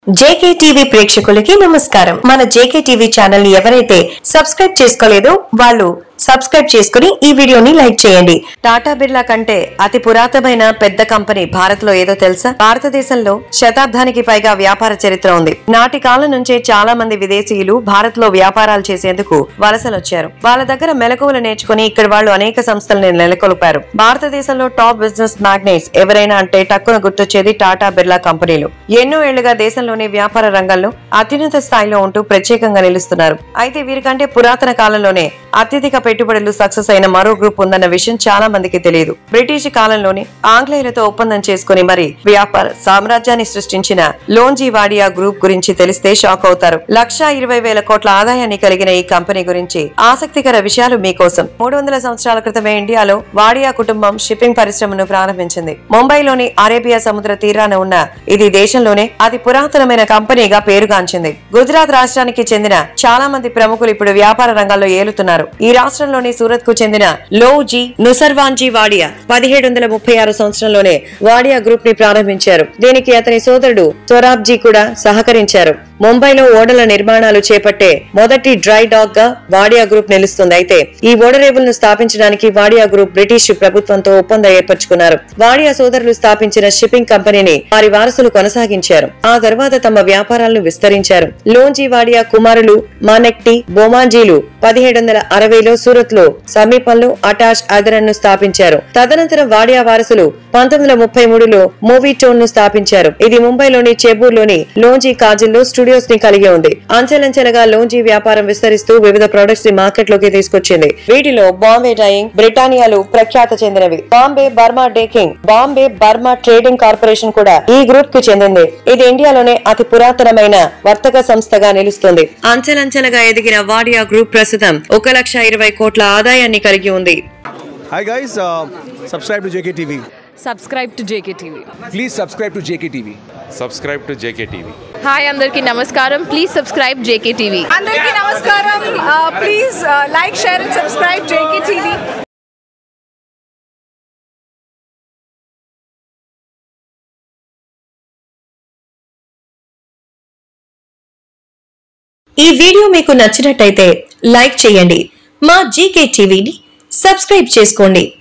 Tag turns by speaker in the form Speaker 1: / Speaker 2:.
Speaker 1: JK TV ప్రేక్షకులకి నమస్కారం మన జేకే టీవీ ఛానల్ ని ఎవరైతే సబ్స్క్రైబ్ చేసుకోలేదో వాళ్ళు సబ్స్క్రైబ్ చేసుకుని ఈ వీడియోని లైక్ చేయండి టాటా బిర్లా కంటే అతి పురాతనమైన పెద్ద కంపెనీ భారత్ లో ఏదో తెలుసా భారతదేశంలో శతాబ్దానికి పైగా వ్యాపార చరిత్ర ఉంది నాటి కాలం నుంచే చాలా మంది విదేశీయులు భారత్ లో వ్యాపారాలు చేసేందుకు వలసలొచ్చారు వాళ్ళ దగ్గర మెలకువలు నేర్చుకుని ఇక్కడ వాళ్ళు అనేక సంస్థలను నెలకొల్పారు భారతదేశంలో టాప్ బిజినెస్ మ్యాగ్నెట్స్ ఎవరైనా అంటే టక్కున గుర్తొచ్చేది టాటా బిర్లా కంపెనీలు ఎన్నో ఏళ్లుగా దేశంలోని వ్యాపార రంగంలో అత్యున్నత స్థాయిలో ఉంటూ ప్రత్యేకంగా నిలుస్తున్నారు అయితే వీరికంటే పురాతన కాలంలోనే అత్యధిక పెట్టుబడులు సక్సెస్ అయిన మరో గ్రూప్ ఉందన్న విషయం చాలా మందికి తెలియదు బ్రిటిష్ కాలంలోనే ఆంగ్లేయులతో ఒప్పందం చేసుకుని మరి వ్యాపార సామ్రాజ్యాన్ని సృష్టించిన లోన్జీ వాడియా గ్రూప్ గురించి తెలిస్తే షాక్ అవుతారు లక్షా ఇరవై వేల కోట్ల ఆదాయాన్ని కలిగిన ఈ కంపెనీ గురించి ఆసక్తికర విషయాలు మీకోసం మూడు వందల సంవత్సరాల క్రితమే ఇండియాలో వాడియా కుటుంబం షిప్పింగ్ పరిశ్రమను ప్రారంభించింది ముంబైలోని అరేబియా సముద్ర తీరాన ఉన్న ఇది దేశంలోనే అతి పురాతనమైన కంపెనీగా పేరుగాంచింది గుజరాత్ రాష్ట్రానికి చెందిన చాలా మంది ప్రముఖులు ఇప్పుడు వ్యాపార రంగాల్లో ఏలుతున్నారు ఈ రాష్ట్రంలోని సూరత్ కు చెందిన లోజీ నుసర్వాన్జీ వాడియా పదిహేడు వందల ముప్పై ఆరు సంవత్సరంలోనే వాడియా గ్రూప్ ని ప్రారంభించారు దీనికి అతని సోదరుడు సొరాబ్జీ కూడా సహకరించారు ముంబైలో ఓడల నిర్మాణాలు చేపట్టే మొదటి డ్రై డాగ్ గా వాడియా గ్రూప్ నిలుస్తుంది అయితే ఈ ఓడరేవులను స్థాపించడానికి వాడియా గ్రూప్ బ్రిటిష్ ప్రభుత్వంతో ఒప్పందం ఏర్పరచుకున్నారు వాడియా సోదరులు స్థాపించిన షిప్పింగ్ కంపెనీని వారి వారసులు కొనసాగించారు ఆ తర్వాత తమ వ్యాపారాలను విస్తరించారు లోంజీ వాడియా కుమారులు మానెక్టి బొమాంజీలు పదిహేడు వందల అరవైలో సూరత్ లో సమీపంలో అటాష్ అదరన్ ను స్థాపించారు తదనంతరం వాడియా వారసులు పంతొమ్మిది వందల ముప్పై మూడులో మూవీ టోన్ ను స్థాపించారు ఇది ముంబైలోని చెబూర్లోని లోంజీ కాజిల్లో స్టూడియోస్ ని కలిగి ఉంది అంచెలంచెలుగా లోంజీ వ్యాపారం విస్తరిస్తూ వివిధ ప్రొడక్ట్స్ ని మార్కెట్ లోకి తీసుకొచ్చింది వీటిలో బాంబే డైయింగ్ బ్రిటానియాలు ప్రఖ్యాత చెందినవి బాంబే బర్మా డేకింగ్ బాంబే బర్మా ట్రేడింగ్ కార్పొరేషన్ కూడా ఈ గ్రూప్ కు చెందింది ఇది ఇండియాలోనే అతి పురాతనమైన వర్తక సంస్థగా నిలుస్తుంది అంచెలంచెలుగా ఎదిగిన వాడియా గ్రూప్ ప్రస్తుతం ఒక లక్ష ఇరవై కోట్ల ఆదాయాన్ని కలిగి ఉంది
Speaker 2: Hi guys, uh, subscribe to JKTV.
Speaker 3: Subscribe to JK TV
Speaker 2: Please subscribe to JKTV.
Speaker 4: subscribe to JKTV.
Speaker 5: Hi అందరికీ నమస్కారం ప్లీజ్ సబ్స్క్రైబ్ జేకే టీవీ
Speaker 3: అందరికీ నమస్కారం please like share and subscribe JK TV
Speaker 1: ఈ వీడియో మీకు నచ్చినట్టయితే లైక్ చేయండి మా GK టీవీని సబ్స్క్రైబ్ చేసుకోండి